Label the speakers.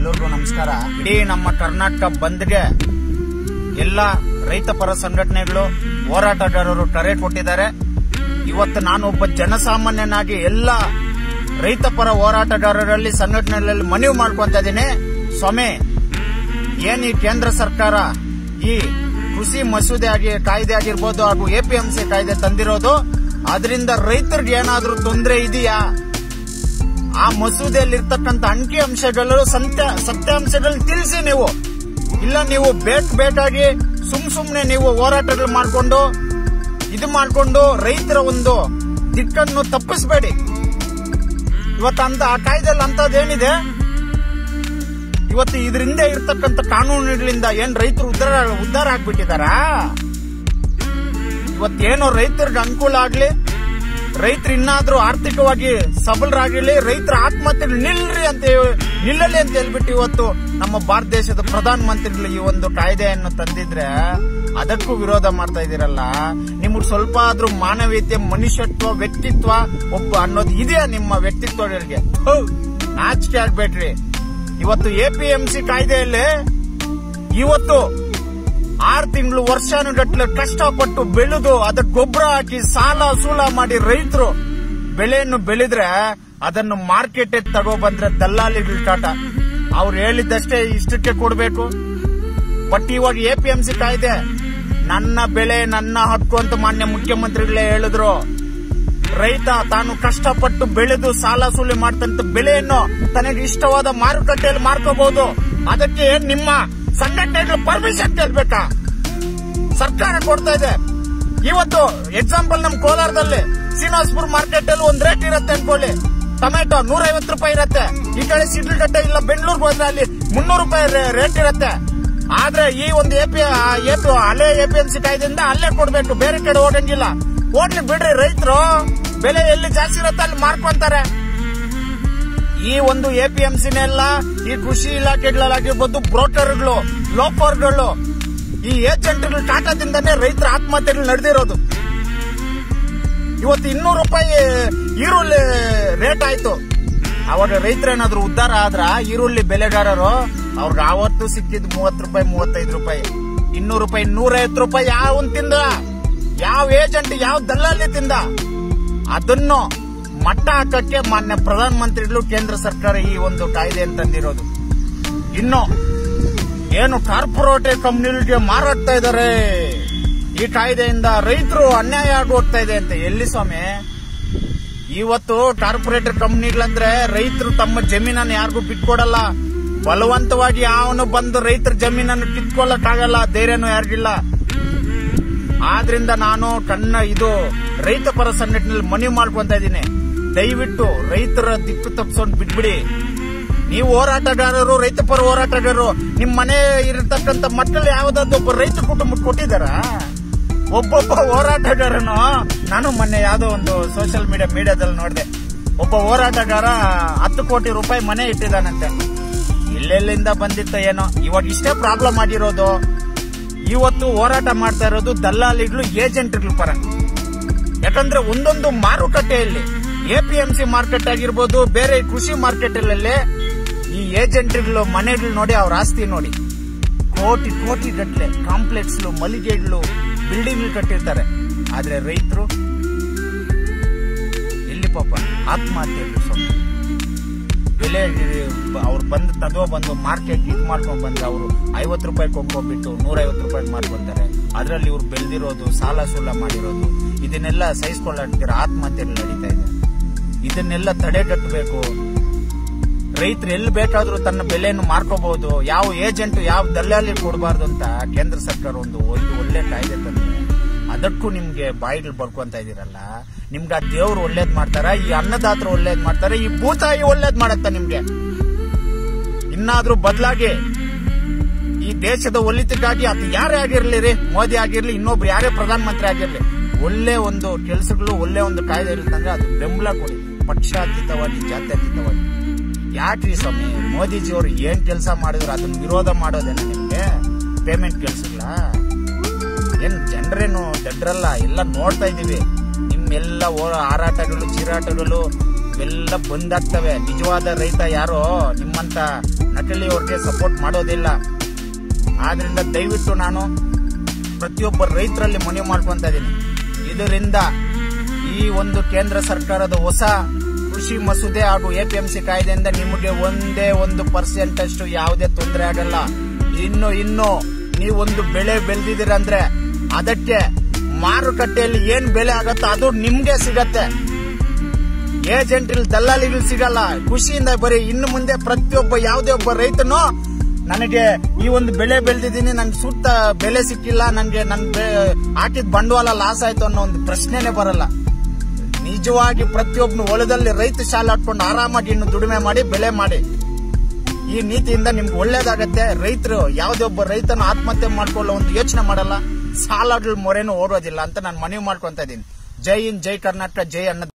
Speaker 1: ಎಲ್ಲರಿಗೂ ನಮಸ್ಕಾರ ಇಡೀ ನಮ್ಮ ಕರ್ನಾಟಕ ಬಂದ್ಗೆ ಎಲ್ಲ ರೈತ ಪರ ಸಂಘಟನೆಗಳು ಹೋರಾಟಗಾರರು ಕರೆ ಕೊಟ್ಟಿದ್ದಾರೆ ಇವತ್ತು ನಾನು ಒಬ್ಬ ಜನಸಾಮಾನ್ಯನಾಗಿ ಎಲ್ಲ ರೈತ ಪರ ಹೋರಾಟಗಾರರಲ್ಲಿ ಸಂಘಟನೆಗಳಲ್ಲಿ ಮನವಿ ಮಾಡ್ಕೊಂತ ಇದ್ದೀನಿ ಸ್ವಾಮಿ ಏನ್ ಈ ಕೇಂದ್ರ ಸರ್ಕಾರ ಈ ಕೃಷಿ ಮಸೂದೆ ಆಗಿ ಕಾಯ್ದೆ ಆಗಿರ್ಬೋದು ಹಾಗೂ ಎಪಿಎಂಸಿ ಕಾಯ್ದೆ ತಂದಿರೋದು ಅದರಿಂದ ರೈತರಿಗೆ ಏನಾದ್ರೂ ತೊಂದರೆ ಇದೆಯಾ ಆ ಮಸೂದೆಯಲ್ಲಿ ಇರ್ತಕ್ಕಂಥ ಅಂಕಿ ಅಂಶಗಳು ಸತ್ಯ ಸತ್ಯಾಂಶಗಳನ್ನ ತಿಳಿಸಿ ನೀವು ಇಲ್ಲ ನೀವು ಬೇಕ್ ಬೇಕಾಗಿ ಸುಮ್ ಸುಮ್ನೆ ನೀವು ಹೋರಾಟಗಳು ಮಾಡ್ಕೊಂಡು ಇದು ಮಾಡ್ಕೊಂಡು ರೈತರ ಒಂದು ದಿಕ್ಕನ್ನು ತಪ್ಪಿಸಬೇಡಿ ಇವತ್ತು ಅಂತ ಆ ಕಾಯ್ದೆಯಲ್ಲಿ ಅಂತದೇನಿದೆ ಇವತ್ತು ಇದರಿಂದ ಇರ್ತಕ್ಕಂಥ ಕಾನೂನುಗಳಿಂದ ಏನ್ ರೈತರು ಉದ್ಧಾರ ಉದ್ಧಾರ ಆಗ್ಬಿಟ್ಟಿದಾರಾ ಇವತ್ತೇನೋ ರೈತರಿಗೆ ಅನುಕೂಲ ಆಗ್ಲಿ ರೈತರು ಇನ್ನಾದ್ರೂ ಆರ್ಥಿಕವಾಗಿ ಸಬಲರಾಗಿರ್ಲಿ ರೈತರ ಆತ್ಮಹತ್ಯೆ ನಿಲ್ರಿ ಅಂತ ಹೇಳಿ- ನಿಲ್ಲಲಿ ಅಂತ ಹೇಳ್ಬಿಟ್ಟು ಇವತ್ತು ನಮ್ಮ ಭಾರತ ದೇಶದ ಪ್ರಧಾನ ಮಂತ್ರಿಗಳು ಈ ಒಂದು ಕಾಯ್ದೆಯನ್ನು ತಂದಿದ್ರೆ ಅದಕ್ಕೂ ವಿರೋಧ ಮಾಡ್ತಾ ಇದೀರಲ್ಲ ನಿಮ್ಗೆ ಸ್ವಲ್ಪ ಆದ್ರೂ ಮಾನವೀಯತೆ ಮನುಷ್ಯತ್ವ ವ್ಯಕ್ತಿತ್ವ ಒಬ್ಬ ಅನ್ನೋದು ಇದೆಯಾ ನಿಮ್ಮ ವ್ಯಕ್ತಿತ್ವಗಳಿಗೆ ಹೌ, ನಾಚಿಕೆ ಆಗ್ಬೇಡ್ರಿ ಇವತ್ತು ಎಪಿಎಂಸಿ ಕಾಯ್ದೆಯಲ್ಲಿ ಇವತ್ತು ಆರು ತಿಂಗಳು ವರ್ಷಾನುಗಟ್ಲೆ ಕಷ್ಟಪಟ್ಟು ಬೆಳೆದು ಅದಕ್ಕೆ ಗೊಬ್ಬರ ಹಾಕಿ ಸಾಲ ಸೂಲ ಮಾಡಿ ರೈತರು ಬೆಳೆಯನ್ನು ಬೆಳೆದ್ರೆ ಅದನ್ನು ಮಾರ್ಕೆಟ್ ತಗೋ ಬಂದ್ರೆ ದಲ್ಲಾಳಿಗಳ ಕಾಟ ಅವ್ರು ಹೇಳಿದ್ದಷ್ಟೇ ಇಷ್ಟಕ್ಕೆ ಕೊಡಬೇಕು ಬಟ್ ಇವಾಗ ಎಪಿಎಂಸಿ ಕಾಯ್ದೆ ನನ್ನ ಬೆಳೆ ನನ್ನ ಹಕ್ಕು ಅಂತ ಮಾನ್ಯ ಮುಖ್ಯಮಂತ್ರಿಗಳೇ ಹೇಳಿದ್ರು ರೈತ ತಾನು ಕಷ್ಟಪಟ್ಟು ಬೆಳೆದು ಸಾಲ ಸೂಲಿ ಮಾಡ್ತಂತ ಬೆಳೆಯನ್ನು ತನಗೆ ಇಷ್ಟವಾದ ಮಾರುಕಟ್ಟೆಯಲ್ಲಿ ಮಾರ್ಕೋಬಹುದು ಅದಕ್ಕೆ ನಿಮ್ಮ ಸಂಘಟನೆಗಳು ಪರ್ಮಿಷನ್ ಕೇಳ್ಬೇಕಾ ಸರ್ಕಾರ ಕೊಡ್ತಾ ಇದೆ ಇವತ್ತು ಎಕ್ಸಾಂಪಲ್ ನಮ್ ಕೋಲಾರದಲ್ಲಿ ಶ್ರೀನಿವಾಸಪುರ ಮಾರ್ಕೆಟ್ ಅಲ್ಲಿ ಒಂದ್ ರೇಟ್ ಇರುತ್ತೆ ಅನ್ಕೊಳ್ಳಿ ಟೊಮೆಟೊ ನೂರ ಐವತ್ತು ರೂಪಾಯಿ ಇರುತ್ತೆ ಈ ಕಡೆ ಸಿಡ್ಲಗಟ್ಟೆ ಇಲ್ಲ ಬೆಂಗಳೂರಿಗೆ ಹೋದ್ರೆ ಅಲ್ಲಿ ಮುನ್ನೂರು ರೂಪಾಯಿ ರೇಟ್ ಇರುತ್ತೆ ಆದ್ರೆ ಈ ಒಂದು ಎಪಿ ಎಪಿ ಅಲ್ಲೇ ಎಪಿಎಂಸಿ ಕಾಯ್ದೆಯಿಂದ ಅಲ್ಲೇ ಕೊಡ್ಬೇಕು ಬೇರೆ ಕಡೆ ಹೋಗಂಗಿಲ್ಲ ಹೋಗ್ಲಿ ಬಿಡ್ರಿ ರೈತರು ಬೆಲೆ ಎಲ್ಲಿ ಜಾಸ್ತಿ ಇರುತ್ತೆ ಅಲ್ಲಿ ಮಾರ್ಕೊಂತಾರೆ ಈ ಒಂದು ಎಪಿಎಂಸಿನೆಲ್ಲ ಈ ಕೃಷಿ ಇಲಾಖೆಗಳಾಗಿರ್ಬೋದು ಬ್ರೋಕರ್ಗಳು ಲೋಪರ್ಗಳು ಈ ಏಜೆಂಟ್ಗಳ ಕಾಟದಿಂದನೇ ರೈತರ ಆತ್ಮಹತ್ಯೆಗಳು ನಡೆದಿರೋದು ಇವತ್ತು ಇನ್ನೂರು ರೂಪಾಯಿ ಈರುಳ್ಳಿ ರೇಟ್ ಆಯ್ತು ಅವಾಗ ರೈತರೇನಾದ್ರೂ ಉದ್ಧಾರ ಆದ್ರ ಈರುಳ್ಳಿ ಬೆಳೆಗಾರರು ಅವ್ರಿಗೆ ಆವತ್ತು ಸಿಕ್ಕಿದ್ ಮೂವತ್ತು ರೂಪಾಯಿ ಮೂವತ್ತೈದು ರೂಪಾಯಿ ಇನ್ನೂರು ರೂಪಾಯಿ ನೂರೈವತ್ತು ರೂಪಾಯಿ ಯಾವ ತಿಂದ ಯಾವ ಏಜೆಂಟ್ ಯಾವ ದಲ್ಲಾಳಿ ತಿಂದ ಅದನ್ನು ಮಟ್ಟ ಹಾಕಕ್ಕೆ ಮಾನ್ಯ ಪ್ರಧಾನ ಮಂತ್ರಿಗಳು ಕೇಂದ್ರ ಸರ್ಕಾರ ಈ ಒಂದು ಕಾಯ್ದೆ ತಂದಿರೋದು ಇನ್ನು ಏನು ಕಾರ್ಪೊರೇಟ್ ಕಂಪ್ನಿಗಳಿಗೆ ಮಾರಾಡ್ತಾ ಇದಾರೆ ಈ ಕಾಯ್ದೆಯಿಂದ ರೈತರು ಅನ್ಯಾಯ ಆಗಿ ಹೋಗ್ತಾ ಇದೆ ಅಂತ ಎಲ್ಲಿ ಸ್ವಾಮಿ ಇವತ್ತು ಕಾರ್ಪೊರೇಟ್ ಕಂಪ್ನಿಗಳಂದ್ರೆ ರೈತರು ತಮ್ಮ ಜಮೀನನ್ನು ಯಾರಿಗೂ ಬಿಟ್ಕೊಡಲ್ಲ ಬಲವಂತವಾಗಿ ಅವನು ಬಂದು ರೈತರ ಜಮೀನನ್ನು ಕಿತ್ಕೊಳ್ಳಕ್ಕಾಗಲ್ಲ ಧೈರ್ಯನೂ ಯಾರಿಗಿಲ್ಲ ಆದ್ರಿಂದ ನಾನು ಕಣ್ಣ ಇದು ರೈತ ಪರ ಸಂಘಟನೆಯಲ್ಲಿ ಮನವಿ ಮಾಡ್ಕೊಂತ ಇದ್ದೀನಿ ದಯವಿಟ್ಟು ರೈತರ ದಿಕ್ಕು ತಪ್ಪಿಸೋನ್ ಬಿಟ್ಬಿಡಿ ನೀವು ಹೋರಾಟಗಾರರು ರೈತ ಪರ ಹೋರಾಟಗಾರರು ನಿಮ್ ಮನೆ ಇರತಕ್ಕಂತ ಮಕ್ಕಳು ಯಾವ್ದಾದ್ರು ಒಬ್ಬ ರೈತ ಕುಟುಂಬಕ್ಕೆ ಕೊಟ್ಟಿದಾರ ಒಬ್ಬೊಬ್ಬ ಹೋರಾಟಗಾರನು ನಾನು ಮೊನ್ನೆ ಯಾವ್ದೋ ಒಂದು ಸೋಷಿಯಲ್ ಮೀಡಿಯಾ ಮೀಡಿಯಾದಲ್ಲಿ ನೋಡಿದೆ ಒಬ್ಬ ಹೋರಾಟಗಾರ ಹತ್ತು ಕೋಟಿ ರೂಪಾಯಿ ಮನೆ ಇಟ್ಟಿದ್ದಾನಂತೆ ಎಲ್ಲೆಲ್ಲಿಂದ ಬಂದಿತ್ತ ಏನೋ ಇವಾಗ ಇಷ್ಟೇ ಪ್ರಾಬ್ಲಮ್ ಆಗಿರೋದು ಇವತ್ತು ಹೋರಾಟ ಮಾಡ್ತಾ ಇರೋದು ದಲ್ಲಾಳಿಗಳು ಏಜೆಂಟ್ಗಳ ಪರ ಯಾಕಂದ್ರೆ ಒಂದೊಂದು ಮಾರುಕಟ್ಟೆಯಲ್ಲಿ ಎಪಿಎಂಸಿ ಮಾರ್ಕೆಟ್ ಆಗಿರ್ಬೋದು ಬೇರೆ ಕೃಷಿ ಮಾರ್ಕೆಟ್ ಅಲ್ಲಿ ಈ ಏಜೆಂಟ್ಗಳು ಮನೆಗಳು ನೋಡಿ ಅವ್ರ ಆಸ್ತಿ ನೋಡಿ ಕೋಟಿ ಕೋಟಿ ಗಟ್ಲೆ ಕಾಂಪ್ಲೆಕ್ಸ್ಗಳು ಮಳಿಗೆಗಳು ಬಿಲ್ಡಿಂಗ್ ಕಟ್ಟಿರ್ತಾರೆ ಆದ್ರೆ ರೈತರು ಎಲ್ಲಿ ಪಾಪ ಆತ್ಮಹತ್ಯೆಗಳು ಸ್ವಲ್ಪ ಬೆಲೆ ಅವ್ರು ಬಂದು ತಗೋ ಬಂದು ಮಾರ್ಕೆಟ್ ಇದು ಮಾಡ್ಕೊಂಡ್ ಬಂದ್ರೆ ಅವರು ಐವತ್ತು ರೂಪಾಯಿ ಕೊಂಡ್ಕೊಂಡ್ಬಿಟ್ಟು ನೂರೈವತ್ತು ರೂಪಾಯಿ ಮಾಡ್ಕೊಂತಾರೆ ಅದರಲ್ಲಿ ಇವ್ರು ಬೆಳೆದಿರೋದು ಸಾಲ ಸೂಲ ಮಾಡಿರೋದು ಇದನ್ನೆಲ್ಲ ಸಹಿಸ್ಕೊಳ್ಳೋದಕ್ಕೆ ಆತ್ಮಹತ್ಯೆಗಳು ನಡೀತಾ ಇದೆ ಇದನ್ನೆಲ್ಲ ತಡೆಗಟ್ಟಬೇಕು ರೈತರು ಎಲ್ಲಿ ಬೇಕಾದ್ರೂ ತನ್ನ ಬೆಲೆಯನ್ನು ಮಾರ್ಕೋಬಹುದು ಯಾವ ಏಜೆಂಟ್ ಯಾವ ದಲ್ಲಾಳಿ ಕೊಡಬಾರ್ದು ಅಂತ ಕೇಂದ್ರ ಸರ್ಕಾರ ಒಂದು ಒಂದು ಒಳ್ಳೆ ಕಾಯ್ದೆ ತಂದಿದೆ ಅದಕ್ಕೂ ನಿಮ್ಗೆ ಬಾಯಿಗಳು ಬರ್ಕೊಂತ ಇದೀರಲ್ಲ ನಿಮ್ಗೆ ಆ ದೇವ್ರು ಒಳ್ಳೇದ್ ಮಾಡ್ತಾರ ಈ ಅನ್ನದಾತರು ಒಳ್ಳೇದ್ ಮಾಡ್ತಾರೆ ಈ ಭೂತಾಯಿ ಒಳ್ಳೇದ್ ಮಾಡತ್ತ ನಿಮ್ಗೆ ಇನ್ನಾದ್ರೂ ಬದಲಾಗಿ ಈ ದೇಶದ ಒಲಿತಕ್ಕಾಗಿ ಅದು ಯಾರೇ ಆಗಿರ್ಲಿ ರೀ ಮೋದಿ ಆಗಿರ್ಲಿ ಇನ್ನೊಬ್ರು ಯಾರೇ ಪ್ರಧಾನ ಮಂತ್ರಿ ಆಗಿರ್ಲಿ ಒಳ್ಳೆ ಒಂದು ಕೆಲಸಗಳು ಒಳ್ಳೆ ಒಂದು ಕಾಯ್ದೆ ಇರುತ್ತಂದ್ರೆ ಅದು ಬೆಂಬಲ ಕೊಡಿ ಪಕ್ಷಾತೀತವಾಗಿ ಜಾತ್ಯತೀತವಾಗಿ ಯಾಕ್ರಿ ಸ್ವಾಮಿ ಮೋದಿಜಿ ಅವರು ಏನ್ ಕೆಲಸ ಮಾಡಿದ್ರು ಅದನ್ನ ವಿರೋಧ ಮಾಡೋದೇನ ನಿಮ್ಗೆ ಪೇಮೆಂಟ್ ಕೆಲ್ಸಗಳ ಏನ್ ಜನರೇನು ದಡ್ರಲ್ಲ ಎಲ್ಲ ನೋಡ್ತಾ ಇದೀವಿ ನಿಮ್ಮೆಲ್ಲ ಓ- ಹಾರಾಟಗಳು ಚೀರಾಟಗಳು ಇವೆಲ್ಲ ಬಂದಾಗ್ತವೆ ನಿಜವಾದ ರೈತ ಯಾರೋ ನಿಮ್ಮಂತ ನಟ ಹಾಕಲಿ ಅವ್ರಿಗೆ ಸಪೋರ್ಟ್ ಮಾಡೋದಿಲ್ಲ ಆದ್ರಿಂದ ದಯವಿಟ್ಟು ನಾನು ಪ್ರತಿಯೊಬ್ಬ ರೈತರಲ್ಲಿ ಮನವಿ ಮಾಡ್ಕೊಂತ ಇದ್ದೀನಿ ಇದರಿಂದ ಈ ಒಂದು ಕೇಂದ್ರ ಸರ್ಕಾರದ ಹೊಸ ಕೃಷಿ ಮಸೂದೆ ಹಾಗೂ ಎಪಿಎಂಸಿ ಕಾಯ್ದೆಯಿಂದ ನಿಮಗೆ ಒಂದೇ ಒಂದು ಪರ್ಸೆಂಟ್ ಅಷ್ಟು ಯಾವುದೇ ತೊಂದರೆ ಆಗಲ್ಲ ಇನ್ನು ಇನ್ನು ನೀವೊಂದು ಬೆಳೆ ಬೆಳೆದಿದ್ದೀರಂದ್ರೆ ಅದಕ್ಕೆ ಮಾರುಕಟ್ಟೆಯಲ್ಲಿ ಏನ್ ಬೆಲೆ ಆಗತ್ತೋ ಅದು ನಿಮ್ಗೆ ಸಿಗತ್ತೆ ಏಜೆಂಟ್ ದಲ್ಲಾಳಿಗಳು ಸಿಗಲ್ಲ ಖುಷಿಯಿಂದ ಬರೀ ಇನ್ನು ಮುಂದೆ ಪ್ರತಿಯೊಬ್ಬ ಯಾವುದೇ ಒಬ್ಬ ರೈತನು ನನಗೆ ಈ ಒಂದು ಬೆಳೆ ಬೆಳೆದಿದ್ದೀನಿ ನಂಗೆ ಸೂಕ್ತ ಬೆಲೆ ಸಿಕ್ಕಿಲ್ಲ ನನಗೆ ನನ್ ಬೆ- ಹಾಕಿದ ಬಂಡವಾಳ ಲಾಸ್ ಆಯ್ತು ಅನ್ನೋ ಒಂದು ಪ್ರಶ್ನೆನೇ ಬರಲ್ಲ ನಿಜವಾಗಿ ಪ್ರತಿಯೊಬ್ಬನು ಹೊಲದಲ್ಲಿ ರೈತ ಶಾಲೆ ಹಾಕೊಂಡು ಆರಾಮಾಗಿ ಇನ್ನು ದುಡಿಮೆ ಮಾಡಿ ಬೆಳೆ ಮಾಡಿ ಈ ನೀತಿಯಿಂದ ನಿಮ್ಗೆ ಒಳ್ಳೇದಾಗತ್ತೆ ರೈತರು ಯಾವುದೇ ಒಬ್ಬ ರೈತನ ಆತ್ಮಹತ್ಯೆ ಮಾಡ್ಕೊಳ್ಳೋ ಒಂದು ಯೋಚನೆ ಮಾಡಲ್ಲ ಸಾಲಗಳ ಮೊರೆನೂ ಓಡೋದಿಲ್ಲ ಅಂತ ನಾನು ಮನವಿ ಮಾಡ್ಕೊಂತ ಇದ್ದೀನಿ ಜೈ ಹಿಂದ್ ಜೈ ಕರ್ನಾಟಕ ಜೈ ಅನ್ನ